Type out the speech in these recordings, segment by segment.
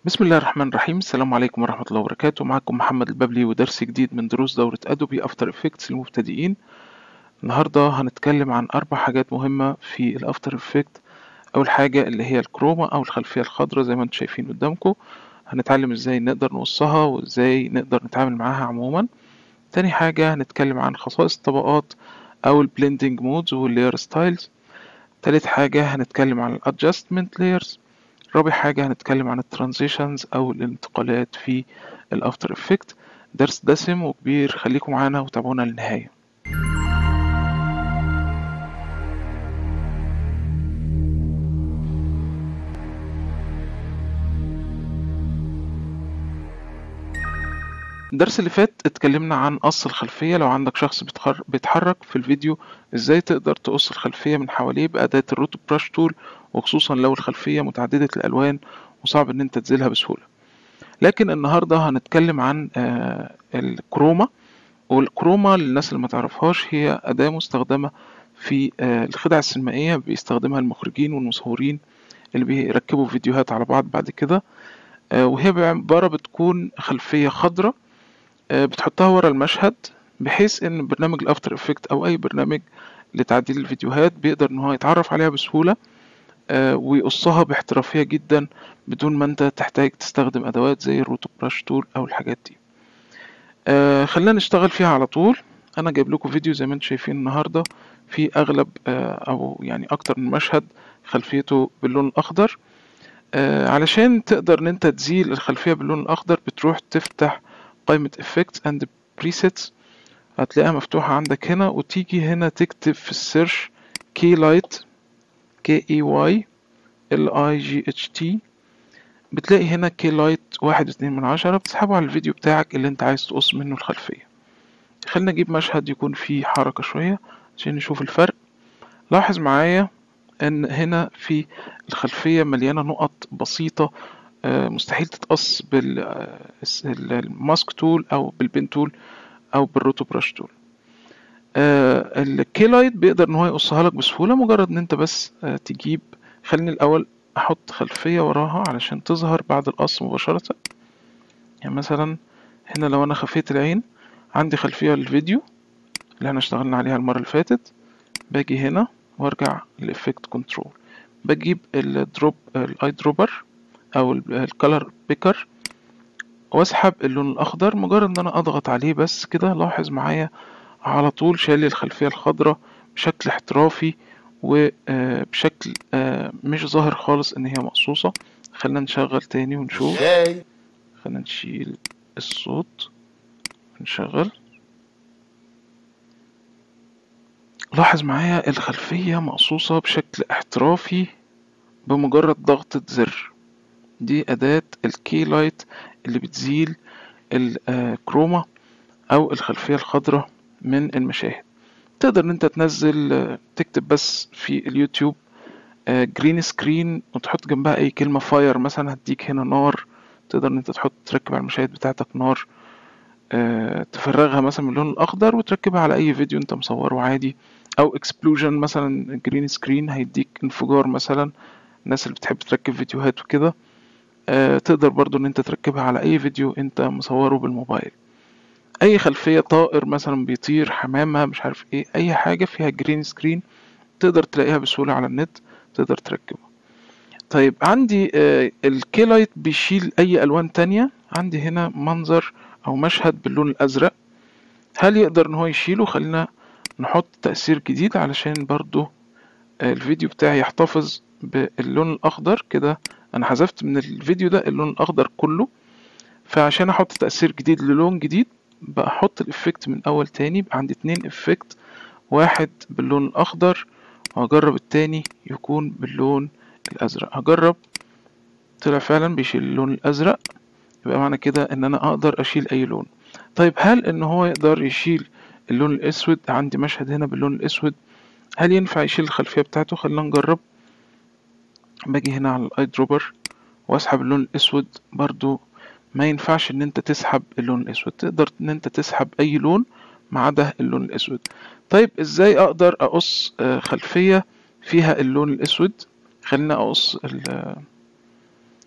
بسم الله الرحمن الرحيم السلام عليكم ورحمة الله وبركاته معكم محمد الببلي ودرس جديد من دروس دورة أدوبي أفتر إفكتس للمبتدئين النهاردة هنتكلم عن أربع حاجات مهمة في الأفتر إفكت أول حاجة اللي هي الكروما أو الخلفية الخضراء زي ما انتم شايفين قدامكم هنتعلم ازاي نقدر نقصها وازاي نقدر نتعامل معاها عموما تاني حاجة هنتكلم عن خصائص الطبقات أو البلندنج مودز واللاير ستايلز تالت حاجة هنتكلم عن الادجستمنت لايرز رابع حاجة هنتكلم عن الترانزيشنز أو الانتقالات في الأفتر إفكت درس دسم وكبير خليكم معانا وتابعونا للنهاية الدرس اللي فات اتكلمنا عن قص الخلفية لو عندك شخص بيتخر- بيتحرك في الفيديو ازاي تقدر تقص الخلفية من حواليه بأداة الروتو براش تول وخصوصا لو الخلفية متعددة الألوان وصعب ان انت تزيلها بسهولة لكن النهاردة هنتكلم عن آه، الكروما والكروما للناس اللي ما تعرفهاش هي أداة مستخدمة في آه، الخدع السينمائية بيستخدمها المخرجين والمصورين اللي بيركبوا فيديوهات على بعض بعد كده آه، وهي عبارة بتكون خلفية خضراء آه، بتحطها ورا المشهد بحيث ان برنامج الافتر افكت او اي برنامج لتعديل الفيديوهات بيقدر ان هو يتعرف عليها بسهولة آه، ويقصها باحترافية جدا بدون ما انت تحتاج تستخدم ادوات زي الروتو براش تول او الحاجات دي آه، خلينا نشتغل فيها على طول انا جايب لكم فيديو زي ما انتم شايفين النهارده في اغلب آه، او يعني اكتر من مشهد خلفيته باللون الاخضر آه، علشان تقدر ان انت تزيل الخلفية باللون الاخضر بتروح تفتح قائمة effects and presets هتلاقيها مفتوحة عندك هنا وتيجي هنا تكتب في السيرش key light k e y l i g h t بتلاقي هنا key light واحد واتنين من عشرة بتسحبه على الفيديو بتاعك اللي انت عايز تقص منه الخلفية خلينا نجيب مشهد يكون فيه حركة شوية عشان نشوف الفرق لاحظ معايا ان هنا في الخلفية مليانة نقط بسيطة آه، مستحيل تتقص بالماسك تول او بالبين تول او بالروتو براش تول الكيلايت بيقدر ان هو يقصها لك بسهولة مجرد ان انت بس آه، تجيب خليني الاول احط خلفية وراها علشان تظهر بعد القص مباشرة يعني مثلا هنا لو انا خفيت العين عندي خلفية للفيديو اللي احنا اشتغلنا عليها المرة اللي فاتت باجي هنا وارجع للإفكت كنترول بجيب الدروب الاي دروبر او الكالر بيكر واسحب اللون الاخضر مجرد ان انا اضغط عليه بس كده لاحظ معايا على طول شال الخلفية الخضراء بشكل احترافي وبشكل مش ظاهر خالص ان هي مقصوصة خلينا نشغل تاني ونشوف ازاي خلينا نشيل الصوت نشغل لاحظ معايا الخلفية مقصوصة بشكل احترافي بمجرد ضغطة زر دي أداة الكي لايت اللي بتزيل الكروما أو الخلفية الخضراء من المشاهد تقدر ان انت تنزل آه، تكتب بس في اليوتيوب جرين سكرين وتحط جنبها اي كلمة فاير مثلا هتديك هنا نار تقدر ان انت تحط تركب على المشاهد بتاعتك نار آه، تفرغها مثلا من اللون الاخضر وتركبها على اي فيديو انت مصوره عادي او اكسبلوجن مثلا جرين سكرين هيديك انفجار مثلا الناس اللي بتحب تركب فيديوهات وكده آه، تقدر برضو ان انت تركبها على اي فيديو انت مصوره بالموبايل اي خلفية طائر مثلا بيطير حمامة مش عارف ايه اي حاجة فيها جرين سكرين تقدر تلاقيها بسهولة على النت تقدر تركبها طيب عندي آه، الكيلايت بيشيل اي الوان تانية عندي هنا منظر او مشهد باللون الازرق هل يقدر ان هو يشيله خلينا نحط تأثير جديد علشان برضو آه، الفيديو بتاعي يحتفظ باللون الاخضر كده انا حذفت من الفيديو ده اللون الاخضر كله فعشان احط تأثير جديد للون جديد بحط الافكت من اول تاني يبقى عندي اتنين افكت واحد باللون الاخضر وهجرب التاني يكون باللون الازرق هجرب طلع فعلا بيشيل اللون الازرق يبقى معنى كده ان انا اقدر اشيل اي لون طيب هل ان هو يقدر يشيل اللون الاسود عندي مشهد هنا باللون الاسود هل ينفع يشيل الخلفية بتاعته خلينا نجرب باجي هنا على الاي دروبر واسحب اللون الاسود برضو ما ينفعش ان انت تسحب اللون الاسود تقدر ان انت تسحب اي لون ما عدا اللون الاسود طيب ازاي اقدر اقص آه، خلفية فيها اللون الاسود خلينا اقص ال-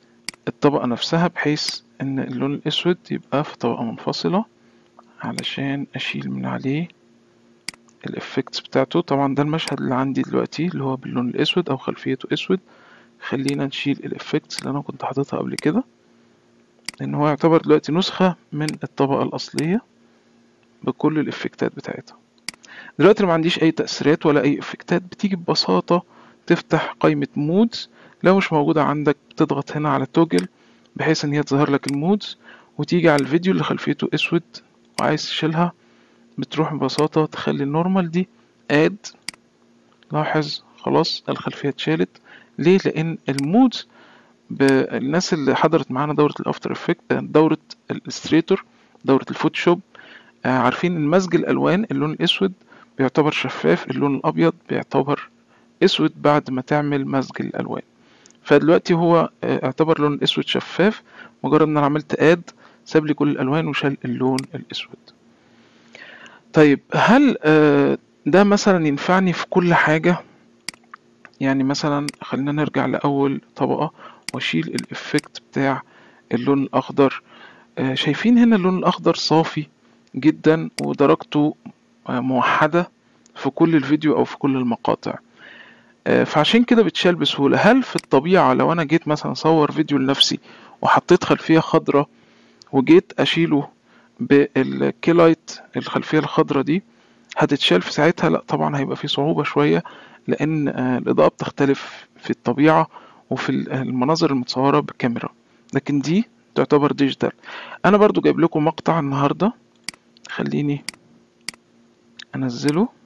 الطبقة نفسها بحيث ان اللون الاسود يبقى في طبقة منفصلة علشان اشيل من عليه الافكتس بتاعته طبعا ده المشهد اللي عندي دلوقتي اللي هو باللون الاسود او خلفيته اسود خلينا نشيل الافكتس اللي انا كنت حاططها قبل كده لان هو يعتبر دلوقتي نسخة من الطبقة الاصلية بكل الافكتات بتاعتها دلوقتي ما عنديش اي تأثيرات ولا اي افكتات بتيجي ببساطة تفتح قائمة مودز لو مش موجودة عندك بتضغط هنا على توجل بحيث ان هي تظهر لك المودز وتيجي على الفيديو اللي خلفيته اسود وعايز تشيلها بتروح ببساطة تخلي النورمال دي اد لاحظ خلاص الخلفية اتشالت ليه لان المودز بالناس اللي حضرت معانا دورة الافتر افكت دورة الاستريتور دورة الفوتوشوب عارفين ان مزج الالوان اللون الاسود بيعتبر شفاف اللون الابيض بيعتبر اسود بعد ما تعمل مزج الالوان فدلوقتي هو اعتبر لون الاسود شفاف مجرد ان انا عملت اد ساب لي كل الالوان وشال اللون الاسود طيب هل ده مثلا ينفعني في كل حاجة يعني مثلا خلينا نرجع لأول طبقة واشيل الافكت بتاع اللون الاخضر شايفين هنا اللون الاخضر صافي جدا ودرجته موحدة في كل الفيديو او في كل المقاطع فعشان كده بتشال بسهولة هل في الطبيعة لو انا جيت مثلا اصور فيديو لنفسي وحطيت خلفية خضراء وجيت اشيله بالكيلايت الخلفية الخضراء دي هتتشال في ساعتها لا طبعا هيبقى في صعوبة شوية لان الاضاءة بتختلف في الطبيعة وفي المناظر المتصورة بالكاميرا لكن دي تعتبر ديجيتال انا برضو جايب لكم مقطع النهاردة خليني انزله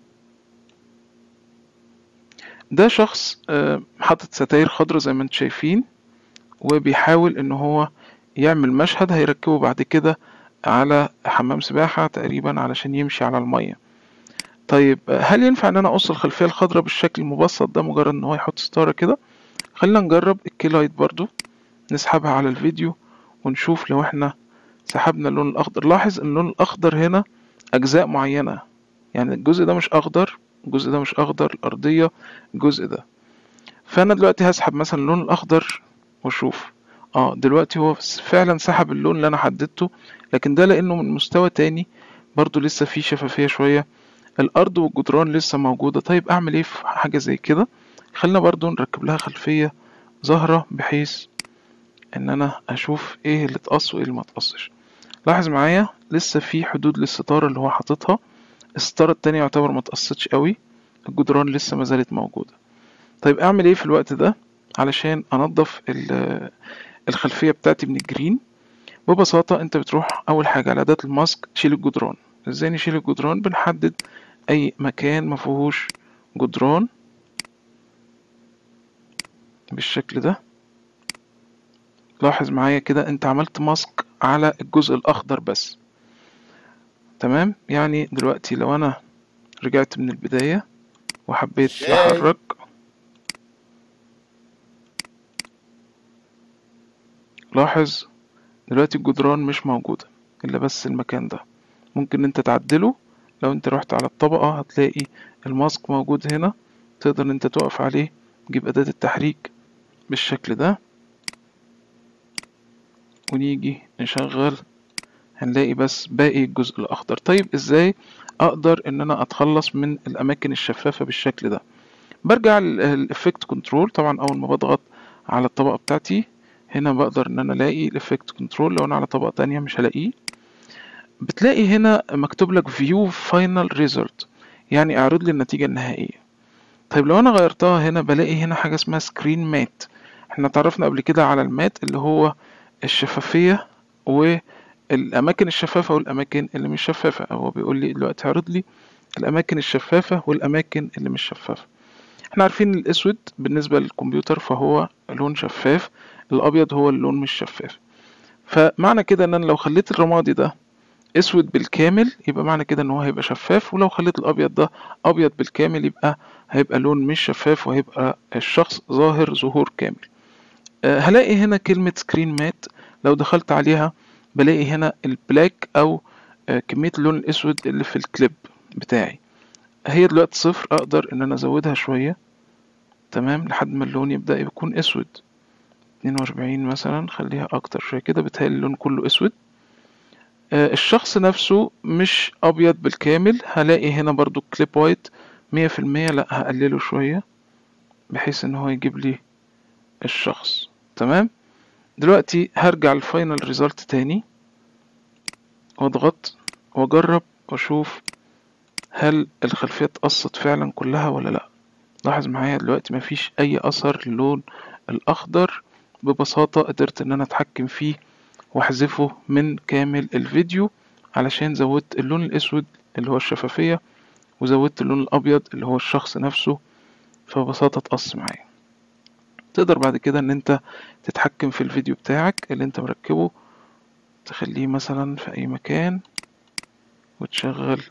ده شخص حاطط ستاير خضراء زي ما انتم شايفين وبيحاول ان هو يعمل مشهد هيركبه بعد كده على حمام سباحة تقريبا علشان يمشي على المية طيب هل ينفع ان انا اقص الخلفية الخضراء بالشكل المبسط ده مجرد ان هو يحط ستارة كده خلينا نجرب الكيلايت برضو نسحبها على الفيديو ونشوف لو احنا سحبنا اللون الاخضر لاحظ ان اللون الاخضر هنا اجزاء معينة يعني الجزء ده مش اخضر الجزء ده مش اخضر الارضية الجزء ده فانا دلوقتي هسحب مثلا اللون الاخضر واشوف اه دلوقتي هو فعلا سحب اللون اللي انا حددته لكن ده لانه من مستوى تاني برضو لسه فيه شفافية شوية الارض والجدران لسه موجودة طيب اعمل ايه في حاجة زي كده خلينا برضو نركب لها خلفية ظاهرة بحيث ان انا اشوف ايه اللي اتقص وايه اللي ما اتقصش لاحظ معايا لسه في حدود للستارة اللي هو حاططها الستارة التانية يعتبر ما اتقصتش قوي الجدران لسه ما زالت موجودة طيب اعمل ايه في الوقت ده علشان انضف الخلفية بتاعتي من الجرين ببساطة انت بتروح اول حاجة على اداة الماسك تشيل الجدران ازاي نشيل الجدران بنحدد اي مكان ما فيهوش جدران بالشكل ده لاحظ معايا كده انت عملت ماسك على الجزء الاخضر بس تمام يعني دلوقتي لو انا رجعت من البداية وحبيت احرك لاحظ دلوقتي الجدران مش موجودة الا بس المكان ده ممكن انت تعدله لو انت رحت على الطبقة هتلاقي الماسك موجود هنا تقدر انت تقف عليه تجيب اداة التحريك بالشكل ده ونيجي نشغل هنلاقي بس باقي الجزء الاخضر طيب ازاي اقدر ان انا اتخلص من الاماكن الشفافة بالشكل ده برجع الافكت كنترول طبعا اول ما بضغط على الطبقة بتاعتي هنا بقدر ان انا الاقي الافكت كنترول لو انا على طبقة تانية مش هلاقيه بتلاقي هنا مكتوب لك فيو فاينل ريزلت يعني اعرض لي النتيجة النهائية طيب لو انا غيرتها هنا بلاقي هنا حاجة اسمها سكرين مات احنا اتعرفنا قبل كده على المات اللي هو الشفافية والاماكن الشفافة والاماكن اللي مش شفافة هو بيقول لي دلوقتي اعرض لي الاماكن الشفافة والاماكن اللي مش شفافة احنا عارفين الاسود بالنسبة للكمبيوتر فهو لون شفاف الابيض هو اللون مش شفاف فمعنى كده ان انا لو خليت الرمادي ده اسود بالكامل يبقى معنى كده ان هو هيبقى شفاف ولو خليت الابيض ده ابيض بالكامل يبقى هيبقى لون مش شفاف وهيبقى الشخص ظاهر ظهور كامل أه هلاقي هنا كلمة سكرين مات لو دخلت عليها بلاقي هنا البلاك او أه كمية اللون الاسود اللي في الكليب بتاعي هي دلوقتي صفر اقدر ان انا ازودها شوية تمام لحد ما اللون يبدأ يكون اسود اتنين وأربعين مثلا خليها أكتر شوية كده بتهيألي اللون كله أسود آه، الشخص نفسه مش أبيض بالكامل هلاقي هنا برضو كليب وايت مية في المية لأ هقلله شوية بحيث إن هو يجيب لي الشخص تمام دلوقتي هرجع الفاينل ريزلت تاني واضغط واجرب واشوف هل الخلفية اتقصت فعلا كلها ولا لا لاحظ معايا دلوقتي مفيش اي اثر للون الاخضر ببساطة قدرت ان انا اتحكم فيه واحذفه من كامل الفيديو علشان زودت اللون الاسود اللي هو الشفافية وزودت اللون الابيض اللي هو الشخص نفسه فببساطة اتقص معايا تقدر بعد كده ان انت تتحكم في الفيديو بتاعك اللي انت مركبه تخليه مثلا في اي مكان وتشغل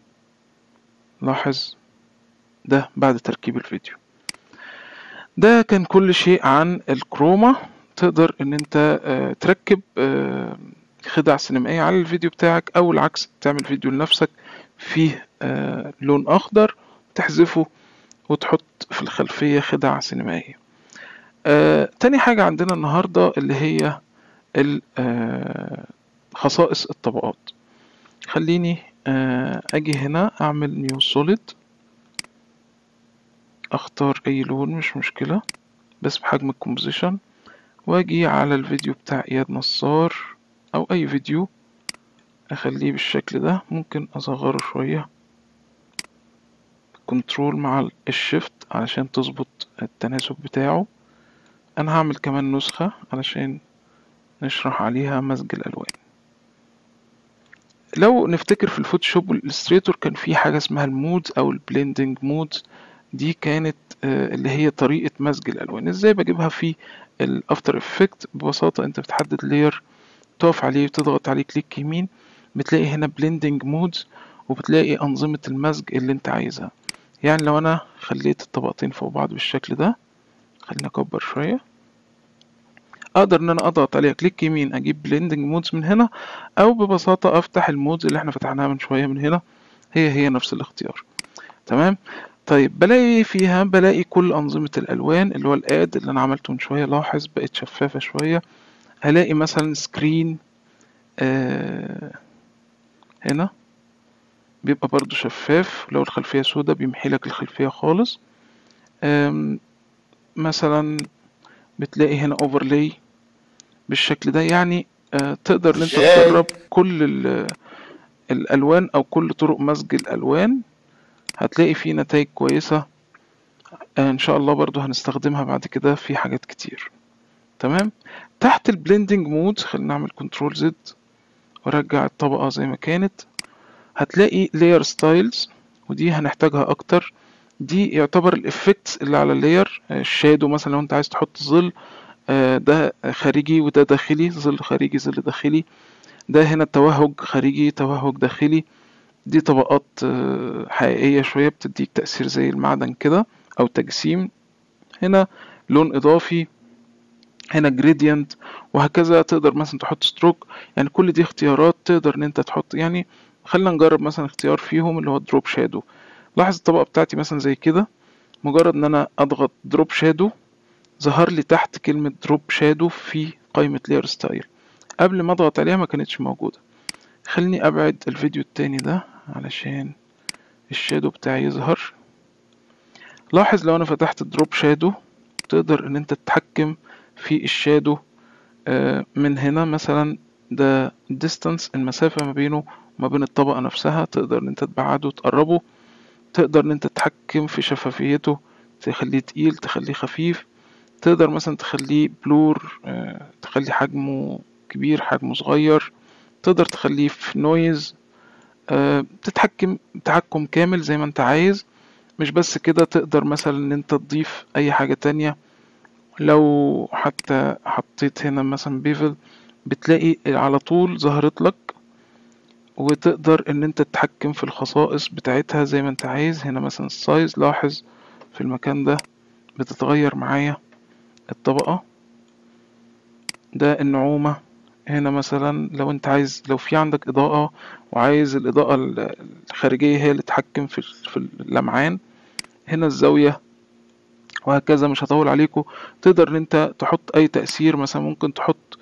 لاحظ ده بعد تركيب الفيديو ده كان كل شيء عن الكروما تقدر ان انت آه، تركب آه، خدع سينمائية على الفيديو بتاعك او العكس تعمل فيديو لنفسك فيه آه، لون اخضر تحذفه وتحط في الخلفية خدع سينمائية آه، تاني حاجة عندنا النهاردة اللي هي ال- آه، خصائص الطبقات خليني آه، اجي هنا اعمل نيو سوليد اختار اي لون مش مشكلة بس بحجم الكومبوزيشن واجي على الفيديو بتاع اياد نصار او اي فيديو اخليه بالشكل ده ممكن اصغره شوية كنترول مع الشيفت علشان تظبط التناسب بتاعه انا هعمل كمان نسخة علشان نشرح عليها مزج الالوان لو نفتكر في الفوتوشوب والإلستريتور كان في حاجة اسمها المودز أو البليندنج مودز دي كانت آه، اللي هي طريقة مزج الألوان ازاي بجيبها في الأفتر إفكت ببساطة أنت بتحدد لاير تقف عليه وتضغط عليه كليك يمين بتلاقي هنا بليندنج مودز وبتلاقي أنظمة المزج اللي أنت عايزها يعني لو أنا خليت الطبقتين فوق بعض بالشكل ده خلينا أكبر شوية اقدر ان انا اضغط عليها كليك يمين اجيب بليندنج مودز من هنا او ببساطة افتح المودز اللي احنا فتحناها من شوية من هنا هي هي نفس الاختيار تمام طيب بلاقي فيها بلاقي كل انظمة الالوان اللي هو الاد اللي انا عملته من شوية لاحظ بقت شفافة شوية هلاقي مثلا سكرين آه هنا بيبقى برضو شفاف لو الخلفية سودة بيمحي لك الخلفية خالص آم، مثلا بتلاقي هنا اوفرلاي بالشكل ده يعني آه، تقدر ان انت شاي. تجرب كل ال- الالوان او كل طرق مزج الالوان هتلاقي فيه نتائج كويسة آه، ان شاء الله برضو هنستخدمها بعد كده في حاجات كتير تمام تحت البلندنج مود خلينا نعمل كنترول زد وارجع الطبقة زي ما كانت هتلاقي layer styles ودي هنحتاجها اكتر دي يعتبر الافكتس اللي على اللاير الشادو مثلا لو انت عايز تحط ظل آه، ده خارجي وده داخلي ظل خارجي ظل داخلي ده هنا توهج خارجي توهج داخلي دي طبقات آه، حقيقية شوية بتديك تأثير زي المعدن كده أو تجسيم هنا لون إضافي هنا جريدينت وهكذا تقدر مثلا تحط ستروك يعني كل دي اختيارات تقدر ان انت تحط يعني خلينا نجرب مثلا اختيار فيهم اللي هو دروب شادو لاحظ الطبقة بتاعتي مثلا زي كده مجرد ان انا اضغط دروب شادو ظهر لي تحت كلمة دروب شادو في قائمة لير ستايل قبل ما اضغط عليها ما كانتش موجودة خليني ابعد الفيديو التاني ده علشان الشادو بتاعي يظهر لاحظ لو انا فتحت دروب شادو تقدر ان انت تتحكم في الشادو آه، من هنا مثلا ده distance المسافة ما بينه وما بين الطبقة نفسها تقدر ان انت تبعده تقربه تقدر ان انت تتحكم في شفافيته تخليه تقيل تخليه خفيف تقدر مثلا تخليه بلور آه، تخلي حجمه كبير حجمه صغير تقدر تخليه في نويز تتحكم تحكم كامل زي ما انت عايز مش بس كده تقدر مثلا ان انت تضيف اي حاجة تانية لو حتى حطيت هنا مثلا بيفل بتلاقي على طول ظهرت لك وتقدر ان انت تتحكم في الخصائص بتاعتها زي ما انت عايز هنا مثلا السايز لاحظ في المكان ده بتتغير معايا الطبقة ده النعومة هنا مثلا لو انت عايز لو في عندك اضاءة وعايز الاضاءة الخارجية هي اللي تتحكم في في اللمعان هنا الزاوية وهكذا مش هطول عليكم تقدر ان انت تحط اي تأثير مثلا ممكن تحط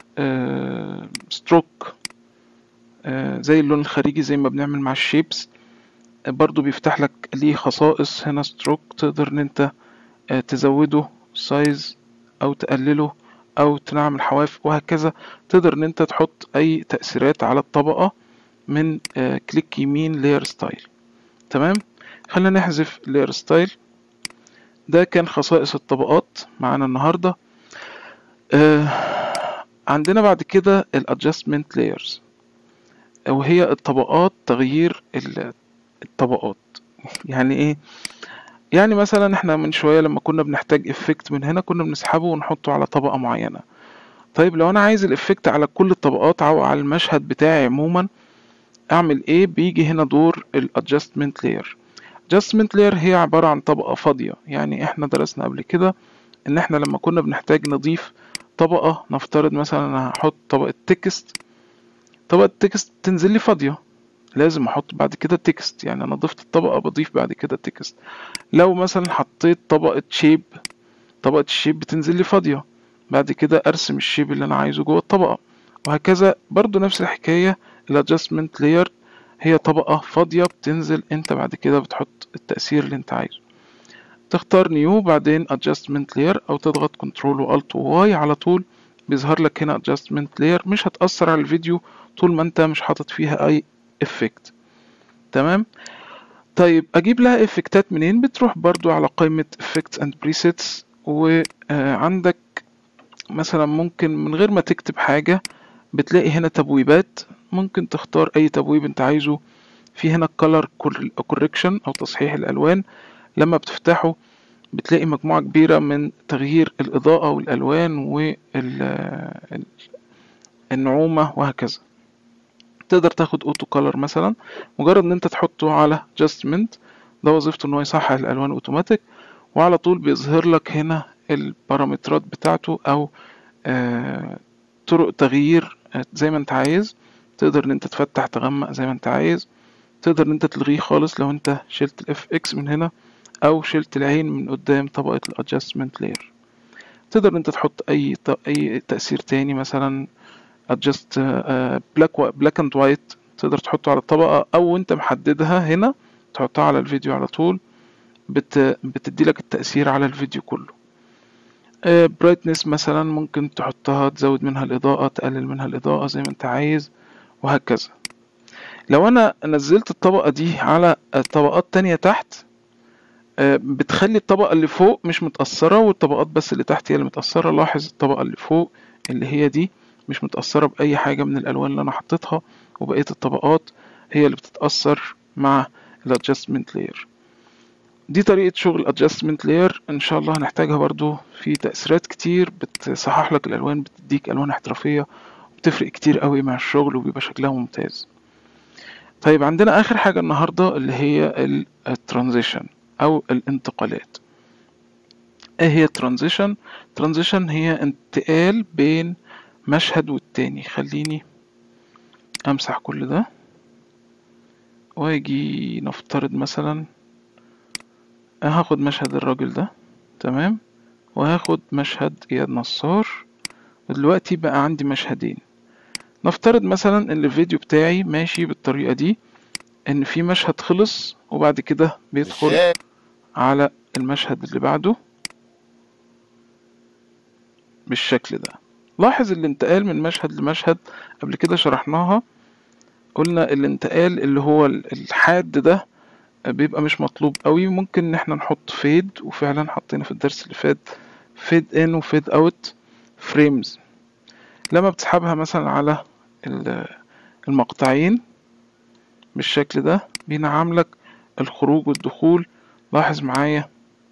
ستروك زي اللون الخارجي زي ما بنعمل مع الشيبس برضو بيفتح لك ليه خصائص هنا ستروك تقدر ان انت آه، تزوده سايز او تقلله او تنعم الحواف وهكذا تقدر ان انت تحط اي تأثيرات على الطبقة من آه، كليك يمين لاير ستايل تمام خلينا نحذف لاير ستايل ده كان خصائص الطبقات معانا النهاردة آه عندنا بعد كده الادجستمنت لايرز وهي الطبقات تغيير ال- الطبقات يعني ايه يعني مثلا احنا من شوية لما كنا بنحتاج افكت من هنا كنا بنسحبه ونحطه على طبقة معينة طيب لو انا عايز الافكت على كل الطبقات او على المشهد بتاعي عموما اعمل ايه بيجي هنا دور الادجستمنت لاير adjustment layer هي عبارة عن طبقة فاضية يعني احنا درسنا قبل كده ان احنا لما كنا بنحتاج نضيف طبقة نفترض مثلا انا هحط طبقة تكست طبقة تكست تنزل لي فاضية لازم احط بعد كده تكست يعني انا ضفت الطبقة بضيف بعد كده تكست لو مثلا حطيت طبقة شيب طبقة الشيب بتنزل لي فاضية بعد كده ارسم الشيب اللي انا عايزه جوه الطبقة وهكذا برضو نفس الحكاية الادجستمنت لاير هي طبقة فاضية بتنزل انت بعد كده بتحط التأثير اللي انت عايزه تختار نيو بعدين adjustment layer او تضغط كنترول والت واي على طول بيظهر لك هنا adjustment layer مش هتأثر على الفيديو طول ما انت مش حاطط فيها اي افكت تمام طيب اجيب لها افكتات منين بتروح برضو على قائمة effects and presets وعندك مثلا ممكن من غير ما تكتب حاجة بتلاقي هنا تبويبات ممكن تختار اي تبويب انت عايزه في هنا color correction او تصحيح الالوان لما بتفتحه بتلاقي مجموعة كبيرة من تغيير الإضاءة والألوان والنعومة وهكذا تقدر تاخد اوتو كولر مثلا مجرد ان انت تحطه على adjustment ده وظيفته ان هو يصحح الالوان اوتوماتيك وعلى طول بيظهر لك هنا البارامترات بتاعته او آه طرق تغيير آه زي ما انت عايز تقدر ان انت تفتح تغمق زي ما انت عايز تقدر ان انت تلغيه خالص لو انت شلت الاف اكس من هنا او شلت العين من قدام طبقة الادجستمنت لاير تقدر ان انت تحط اي اي تأثير تاني مثلا adjust black black and white تقدر تحطه على الطبقة او انت محددها هنا تحطها على الفيديو على طول بت بتدي لك التأثير على الفيديو كله برايتنس مثلا ممكن تحطها تزود منها الإضاءة تقلل منها الإضاءة زي ما انت عايز وهكذا لو انا نزلت الطبقة دي على طبقات تانية تحت بتخلي الطبقة اللي فوق مش متأثرة والطبقات بس اللي تحت هي اللي متأثرة لاحظ الطبقة اللي فوق اللي هي دي مش متأثرة بأي حاجة من الألوان اللي أنا حطيتها وبقية الطبقات هي اللي بتتأثر مع الادجستمنت لاير دي طريقة شغل adjustment layer ان شاء الله هنحتاجها برضو في تأثيرات كتير بتصحح لك الألوان بتديك ألوان احترافية بتفرق كتير قوي مع الشغل وبيبقى شكلها ممتاز طيب عندنا آخر حاجة النهاردة اللي هي الترانزيشن أو الانتقالات ايه هي الترانزيشن ترانزيشن هي انتقال بين مشهد والتاني خليني امسح كل ده واجي نفترض مثلا هاخد مشهد الراجل ده تمام وهاخد مشهد اياد نصار ودلوقتي بقى عندي مشهدين نفترض مثلا ان الفيديو بتاعي ماشي بالطريقة دي ان في مشهد خلص وبعد كده بيدخل على المشهد اللي بعده بالشكل ده لاحظ الانتقال من مشهد لمشهد قبل كده شرحناها قلنا الانتقال اللي هو الحاد ده بيبقى مش مطلوب قوي ممكن ان احنا نحط فيد وفعلا حطينا في الدرس اللي فات فيد ان وفيد اوت فريمز لما بتسحبها مثلا على المقطعين بالشكل ده بينعم لك الخروج والدخول لاحظ معايا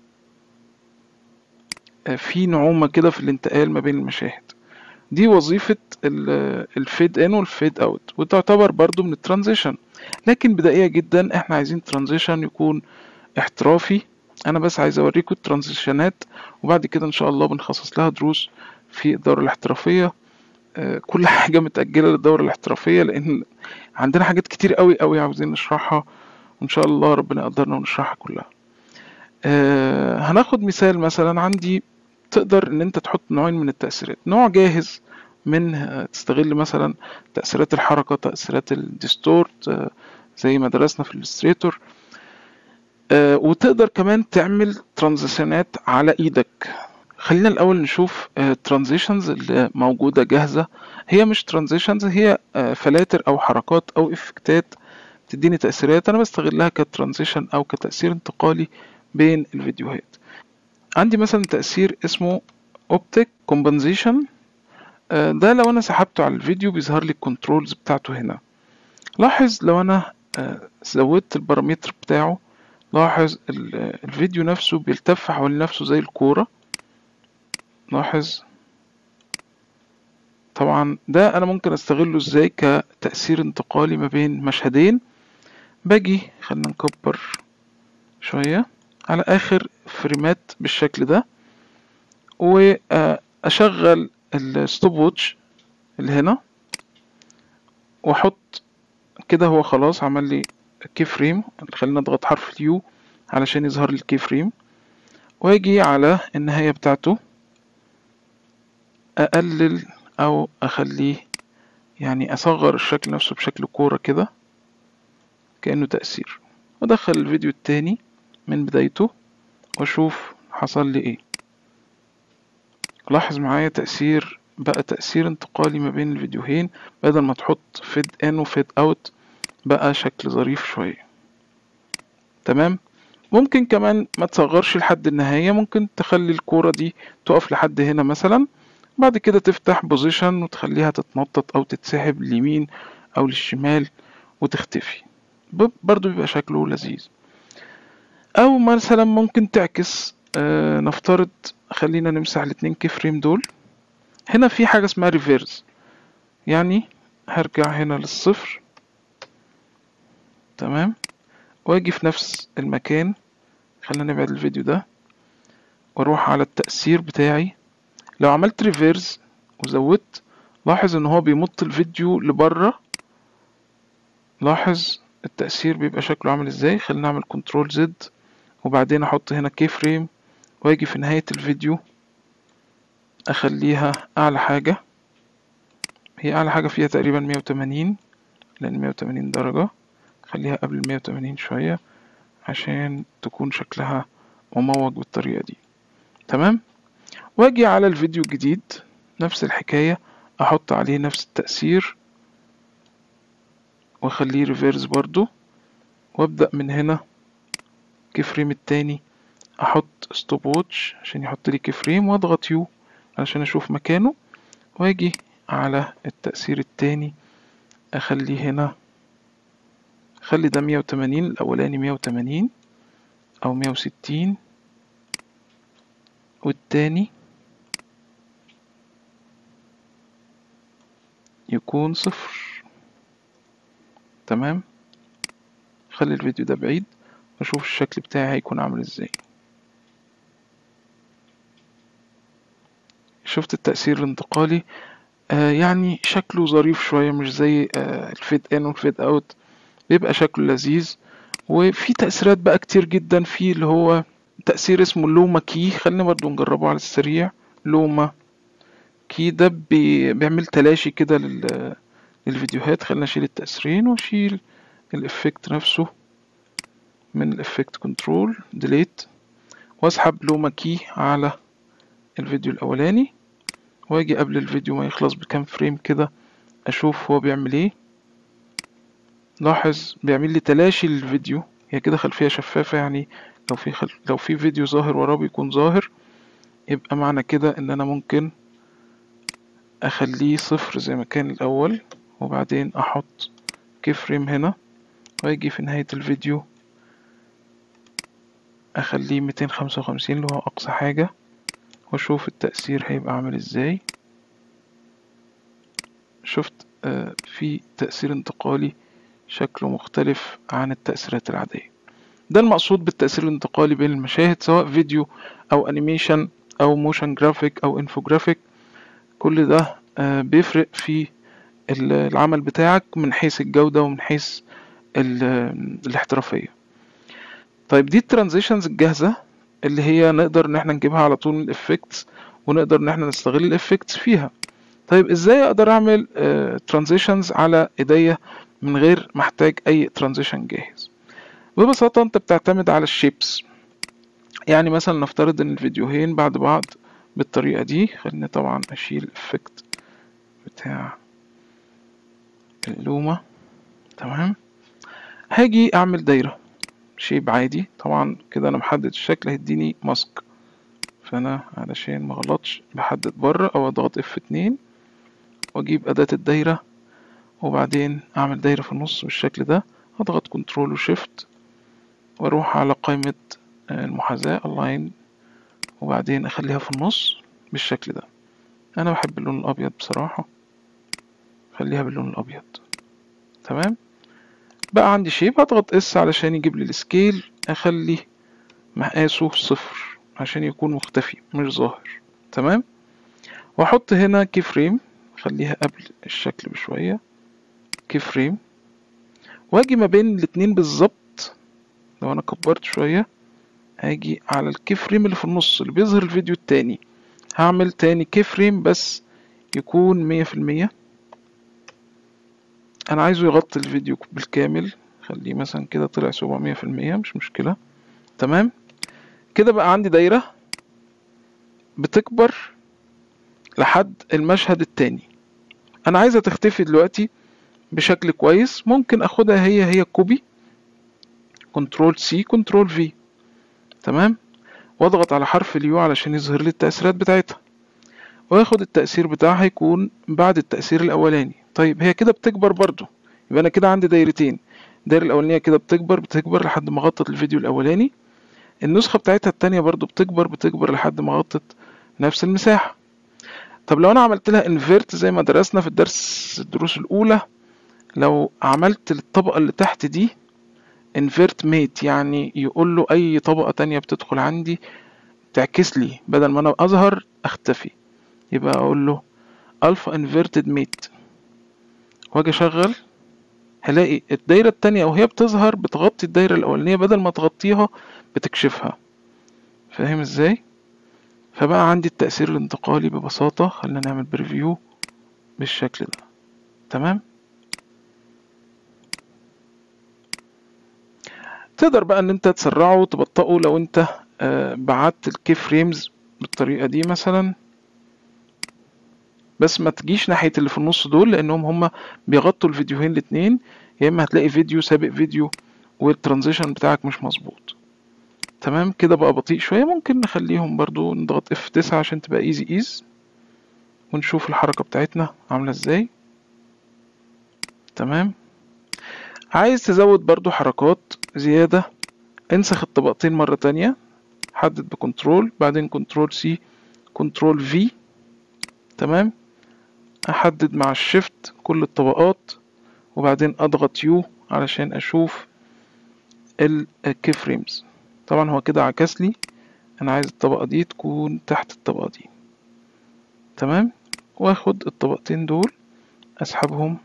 في نعومة كده في الانتقال ما بين المشاهد دي وظيفة الفيد ان والفيد اوت وتعتبر برضو من الترانزيشن لكن بدائية جدا احنا عايزين ترانزيشن يكون احترافي انا بس عايز اوريكم الترانزيشنات وبعد كده ان شاء الله بنخصص لها دروس في الدورة الاحترافية كل حاجة متأجلة للدورة الاحترافية لان عندنا حاجات كتير قوي قوي عاوزين نشرحها وان شاء الله ربنا يقدرنا ونشرحها كلها آه هناخد مثال مثلا عندي تقدر ان انت تحط نوعين من التأثيرات نوع جاهز من آه، تستغل مثلا تأثيرات الحركة تأثيرات الديستورت آه، زي ما درسنا في الإلستريتور آه، وتقدر كمان تعمل ترانزيشنات على ايدك خلينا الاول نشوف الترانزيشنز اللي موجوده جاهزه هي مش ترانزيشنز هي آه، فلاتر او حركات او افكتات تديني تاثيرات انا بستغلها كترانزيشن او كتاثير انتقالي بين الفيديوهات عندي مثلا تاثير اسمه اوبتيك كومبنزيشن ده لو انا سحبته على الفيديو بيظهر لي الكنترولز بتاعته هنا لاحظ لو انا آه، زودت البارامتر بتاعه لاحظ ال- الفيديو نفسه بيلتف حوالين نفسه زي الكورة لاحظ طبعا ده انا ممكن استغله ازاي كتأثير انتقالي ما بين مشهدين باجي خلينا نكبر شوية على اخر فريمات بالشكل ده واشغل الستوب ووتش اللي هنا واحط كده هو خلاص عمل لي كي فريم خلينا نضغط حرف اليو علشان يظهر لي الكي فريم واجي على النهاية بتاعته اقلل او اخليه يعني اصغر الشكل نفسه بشكل كورة كده كأنه تأثير وادخل الفيديو التاني من بدايته واشوف حصل لي ايه لاحظ معايا تأثير بقى تأثير انتقالي ما بين الفيديوهين بدل ما تحط فيد ان وفيد اوت بقى شكل ظريف شوية تمام ممكن كمان ما تصغرش لحد النهاية ممكن تخلي الكورة دي تقف لحد هنا مثلا بعد كده تفتح بوزيشن وتخليها تتنطط او تتسحب لليمين او للشمال وتختفي ب- برضو بيبقى شكله لذيذ او مثلا ممكن تعكس آه نفترض خلينا نمسح الاتنين كي فريم دول هنا في حاجة اسمها ريفيرس يعني هرجع هنا للصفر تمام واجي في نفس المكان خلينا نبعد الفيديو ده واروح على التأثير بتاعي لو عملت ريفيرس وزودت لاحظ ان هو بيمط الفيديو لبره لاحظ التأثير بيبقى شكله عامل ازاي خلينا نعمل كنترول زد وبعدين احط هنا كي فريم واجي في نهاية الفيديو اخليها اعلى حاجة هي اعلى حاجة فيها تقريبا 180 لان 180 درجة خليها قبل 180 شوية عشان تكون شكلها مموج بالطريقة دي تمام واجي على الفيديو الجديد نفس الحكاية احط عليه نفس التأثير واخليه ريفيرس برضو وابدأ من هنا كي فريم التاني احط ستوب ووتش عشان يحط لي كي فريم واضغط يو عشان اشوف مكانه واجي على التأثير التاني اخليه هنا خلي ده مية وتمانين الاولاني مية وتمانين او مية وستين والتاني يكون صفر تمام خلي الفيديو ده بعيد واشوف الشكل بتاعي هيكون عامل ازاي شفت التأثير الانتقالي آه يعني شكله ظريف شوية مش زي آه الفيد ان والفيد اوت بيبقى شكله لذيذ وفي تأثيرات بقى كتير جدا في اللي هو تأثير اسمه لوما كي خلينا برضو نجربه على السريع لوما كي ده بي بيعمل تلاشي كده لل للفيديوهات خلينا اشيل التأثيرين واشيل الافكت نفسه من الافكت كنترول ديليت واسحب لوما كي على الفيديو الاولاني واجي قبل الفيديو ما يخلص بكام فريم كده اشوف هو بيعمل ايه لاحظ بيعمل لي تلاشي للفيديو هي كده خلفية شفافة يعني لو في خل... لو في فيديو ظاهر وراه بيكون ظاهر يبقى معنى كده ان انا ممكن اخليه صفر زي ما كان الاول وبعدين احط كي فريم هنا واجي في نهاية الفيديو اخليه ميتين خمسة وخمسين اللي هو اقصى حاجة واشوف التأثير هيبقى عامل ازاي شفت آه في تأثير انتقالي شكله مختلف عن التأثيرات العادية ده المقصود بالتأثير الانتقالي بين المشاهد سواء فيديو أو أنيميشن أو موشن جرافيك أو انفوجرافيك كل ده آه بيفرق في العمل بتاعك من حيث الجودة ومن حيث الاحترافية طيب دي الترانزيشنز الجاهزة اللي هي نقدر ان احنا نجيبها على طول من الافكتس ونقدر ان احنا نستغل الافكتس فيها طيب ازاي اقدر اعمل ترانزيشنز على ايديا من غير ما احتاج اي ترانزيشن جاهز ببساطة انت بتعتمد على الشيبس يعني مثلا نفترض ان الفيديوهين بعد بعض بالطريقة دي خليني طبعا اشيل الافكت بتاع اللومة تمام هاجي اعمل دايرة شيب عادي طبعا كده انا محدد الشكل هيديني ماسك فانا علشان مغلطش بحدد بره او اضغط اف اتنين واجيب اداة الدايرة وبعدين اعمل دايرة في النص بالشكل ده اضغط كنترول وشيفت واروح على قائمة المحاذاة align وبعدين اخليها في النص بالشكل ده انا بحب اللون الابيض بصراحة خليها باللون الابيض تمام بقى عندي شيب هضغط اس علشان يجيب لي السكيل اخلي مقاسه صفر عشان يكون مختفي مش ظاهر تمام واحط هنا كي فريم خليها قبل الشكل بشوية كي فريم واجي ما بين الاتنين بالظبط لو انا كبرت شوية هاجي على الكي فريم اللي في النص اللي بيظهر الفيديو التاني هعمل تاني كي فريم بس يكون مية في المية انا عايزه يغطي الفيديو بالكامل خليه مثلا كده طلع سبعمية في المية مش مشكلة تمام كده بقى عندي دايرة بتكبر لحد المشهد التاني انا عايزة تختفي دلوقتي بشكل كويس ممكن اخدها هي هي كوبي كنترول سي كنترول في تمام واضغط على حرف اليو علشان يظهر لي التأثيرات بتاعتها واخد التأثير بتاعها يكون بعد التأثير الأولاني طيب هي كده بتكبر برضو يبقى أنا كده عندي دايرتين الدايرة الأولانية كده بتكبر بتكبر لحد ما غطت الفيديو الأولاني النسخة بتاعتها التانية برضو بتكبر بتكبر لحد ما غطت نفس المساحة طب لو أنا عملت لها انفيرت زي ما درسنا في الدرس الدروس الأولى لو عملت الطبقة اللي تحت دي انفيرت ميت يعني يقول له أي طبقة تانية بتدخل عندي تعكس لي بدل ما أنا أظهر أختفي يبقى أقول له ألفا انفيرتد ميت واجي أشغل هلاقي الدايرة التانية وهي بتظهر بتغطي الدايرة الأولانية بدل ما تغطيها بتكشفها فاهم ازاي؟ فبقى عندي التأثير الانتقالي ببساطة خلينا نعمل بريفيو بالشكل ده تمام؟ تقدر بقى ان انت تسرعه وتبطئه لو انت آه بعت الكي فريمز بالطريقة دي مثلا بس ما تجيش ناحية اللي في النص دول لانهم هما بيغطوا الفيديوهين الاتنين يا اما هتلاقي فيديو سابق فيديو والترانزيشن بتاعك مش مظبوط تمام كده بقى بطيء شوية ممكن نخليهم برضو نضغط اف تسعة عشان تبقى ايزي ايز ونشوف الحركة بتاعتنا عاملة ازاي تمام عايز تزود برضو حركات زيادة انسخ الطبقتين مرة تانية حدد بكنترول بعدين كنترول سي كنترول في تمام احدد مع الشيفت كل الطبقات وبعدين اضغط يو علشان اشوف الكي فريمز طبعا هو كده عكس لي انا عايز الطبقة دي تكون تحت الطبقة دي تمام واخد الطبقتين دول اسحبهم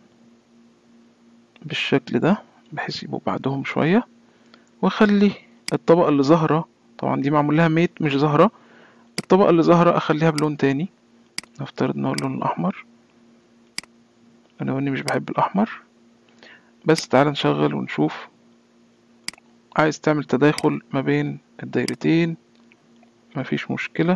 بالشكل ده بحيث يبقوا بعدهم شوية واخلي الطبقة اللي ظاهرة طبعا دي معمول لها ميت مش ظاهرة الطبقة اللي ظاهرة اخليها بلون تاني نفترض ان هو اللون الاحمر انا اني مش بحب الاحمر بس تعال نشغل ونشوف عايز تعمل تداخل ما بين الدايرتين مفيش مشكلة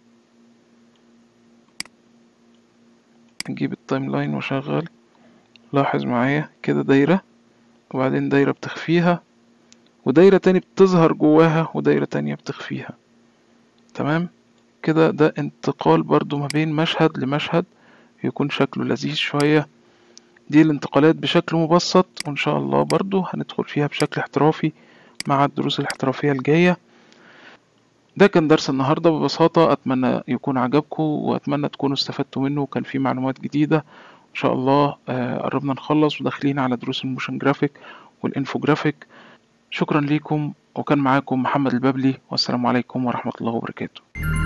نجيب التايم لاين واشغل لاحظ معايا كده دايرة وبعدين دايرة بتخفيها ودايرة تاني بتظهر جواها ودايرة تانية بتخفيها تمام كده ده انتقال برضو ما بين مشهد لمشهد يكون شكله لذيذ شوية دي الانتقالات بشكل مبسط وان شاء الله برضو هندخل فيها بشكل احترافي مع الدروس الاحترافية الجاية ده كان درس النهاردة ببساطة أتمنى يكون عجبكم وأتمنى تكونوا استفدتوا منه وكان فيه معلومات جديدة إن شاء الله قربنا نخلص وداخلين على دروس الموشن جرافيك والإنفوجرافيك شكرا ليكم وكان معاكم محمد البابلي والسلام عليكم ورحمة الله وبركاته